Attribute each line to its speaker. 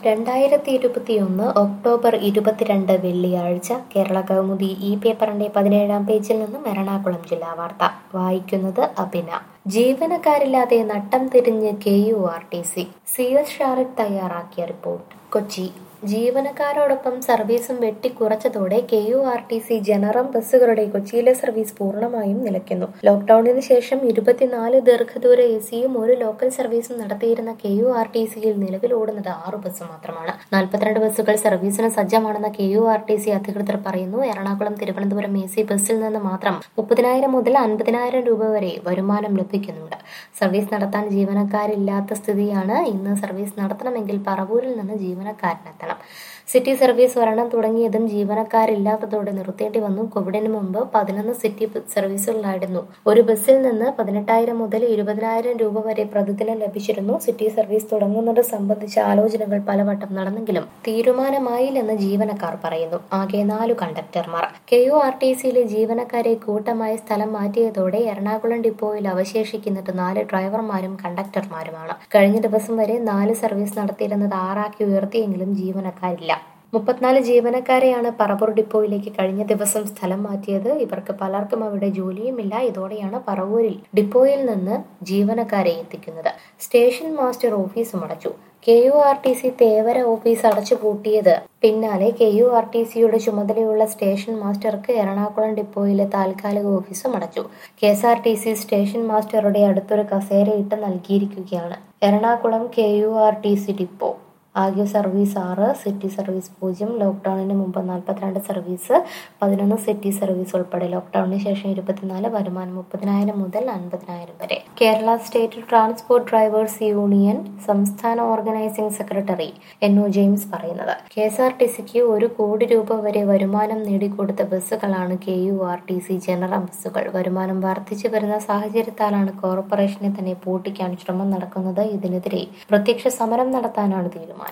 Speaker 1: രണ്ടായിരത്തി ഇരുപത്തിയൊന്ന് ഒക്ടോബർ ഇരുപത്തിരണ്ട് വെള്ളിയാഴ്ച കേരള കൗമുദി ഈ പേപ്പറിന്റെ പതിനേഴാം പേജിൽ നിന്നും എറണാകുളം ജില്ലാ വാർത്ത വായിക്കുന്നത് അഭിന ജീവനക്കാരില്ലാതെ നട്ടം തിരിഞ്ഞ് K U R T C C S Shariq തയ്യാറാക്കിയ റിപ്പോർട്ട് കൊച്ചി ജീവനക്കാരോടൊപ്പം സർവീസും വെട്ടിക്കുറച്ചതോടെ K U R T C ജനറം ബസ്സുകളുടെ കൊച്ചിയിലെ സർവീസ് പൂർണ്ണമായും നിലയ്ക്കുന്നു ലോക്ഡൌണിന് ശേഷം ഇരുപത്തിനാല് ദീർഘദൂര എ സിയും ഒരു ലോക്കൽ സർവീസും നടത്തിയിരുന്ന കെ യു ആർ ടി സിയിൽ നിലവിൽ ഓടുന്നത് ആറു ബസ് മാത്രമാണ് നാൽപ്പത്തിരണ്ട് ബസ്സുകൾ സർവീസിന് സജ്ജമാണെന്ന് K U R T C അധികൃതർ പറയുന്നു എറണാകുളം തിരുവനന്തപുരം എ സി ബസ്സിൽ നിന്ന് മാത്രം മുപ്പതിനായിരം മുതൽ അൻപതിനായിരം രൂപ വരെ വരുമാനം ലഭിക്കുന്നുണ്ട് സർവീസ് നടത്താൻ ജീവനക്കാരില്ലാത്ത സ്ഥിതിയാണ് ഇന്ന് സർവീസ് നടത്തണമെങ്കിൽ പറവൂരിൽ നിന്ന് ജീവനക്കാരനെത്തണം സിറ്റി സർവീസ് ഒരെണ്ണം തുടങ്ങിയതും ജീവനക്കാരില്ലാത്തതോടെ നിർത്തേണ്ടി വന്നു കോവിഡിന് മുമ്പ് പതിനൊന്ന് സിറ്റി സർവീസുകളായിരുന്നു ഒരു ബസ്സിൽ നിന്ന് പതിനെട്ടായിരം മുതൽ ഇരുപതിനായിരം രൂപ വരെ പ്രതിദിനം ലഭിച്ചിരുന്നു സിറ്റി സർവീസ് തുടങ്ങുന്നത് സംബന്ധിച്ച ആലോചനകൾ പലവട്ടം നടന്നെങ്കിലും തീരുമാനമായില്ലെന്ന് ജീവനക്കാർ പറയുന്നു ആകെ നാലു കണ്ടക്ടർമാർ കെ യു ആർ ടി സിയിലെ ജീവനക്കാരെ കൂട്ടമായി സ്ഥലം മാറ്റിയതോടെ എറണാകുളം ഡിപ്പോയിൽ അവശേഷിക്കുന്നത് നാല് ഡ്രൈവർമാരും കണ്ടക്ടർമാരുമാണ് കഴിഞ്ഞ ദിവസം വരെ നാല് സർവീസ് നടത്തിയിരുന്നത് ആറാക്കി ഉയർത്തിയെങ്കിലും ജീവനക്കാരില്ല മുപ്പത്തിനാല് ജീവനക്കാരെയാണ് പറവൂർ ഡിപ്പോയിലേക്ക് കഴിഞ്ഞ ദിവസം സ്ഥലം മാറ്റിയത് ഇവർക്ക് പലർക്കും അവിടെ ജോലിയുമില്ല ഇതോടെയാണ് പറവൂരിൽ ഡിപ്പോയിൽ നിന്ന് ജീവനക്കാരെ എത്തിക്കുന്നത് സ്റ്റേഷൻ മാസ്റ്റർ ഓഫീസും അടച്ചു K U R T C Thevara office അടച്ചുപൂട്ടിയത് പിന്നാലെ കെ യു ആർ ടി സിയുടെ ചുമതലയുള്ള സ്റ്റേഷൻ മാസ്റ്റർക്ക് എറണാകുളം ഡിപ്പോയിലെ താൽക്കാലിക ഓഫീസും അടച്ചു K S R T C station മാസ്റ്ററുടെ അടുത്തൊരു കസേരയിട്ട് നൽകിയിരിക്കുകയാണ് Ernakulam K U R T C depot ആകെ സർവീസ് ആറ് സിറ്റി സർവീസ് പൂജ്യം ലോക്ക്ഡൌണിന് മുമ്പ് നാൽപ്പത്തിരണ്ട് സർവീസ് പതിനൊന്ന് സിറ്റി സർവീസ് ഉൾപ്പെടെ ലോക്ക്ഡൌണിന് ശേഷം ഇരുപത്തിനാല് വരുമാനം മുപ്പതിനായിരം മുതൽ അൻപതിനായിരം വരെ Kerala state transport drivers union സംസ്ഥാന organising secretary N O James പറയുന്നത് കെ എസ് ആർ ടി സിക്ക് ഒരു കോടി രൂപ വരെ വരുമാനം നേടിക്കൊടുത്ത ബസ്സുകളാണ് K U R T C general ബസ്സുകൾ വരുമാനം വർദ്ധിച്ചു വരുന്ന സാഹചര്യത്താലാണ് കോർപ്പറേഷനെ തന്നെ പൂട്ടിക്കാൻ ശ്രമം നടക്കുന്നത് ഇതിനെതിരെ പ്രത്യക്ഷ സമരം നടത്താനാണ് തീരുമാനം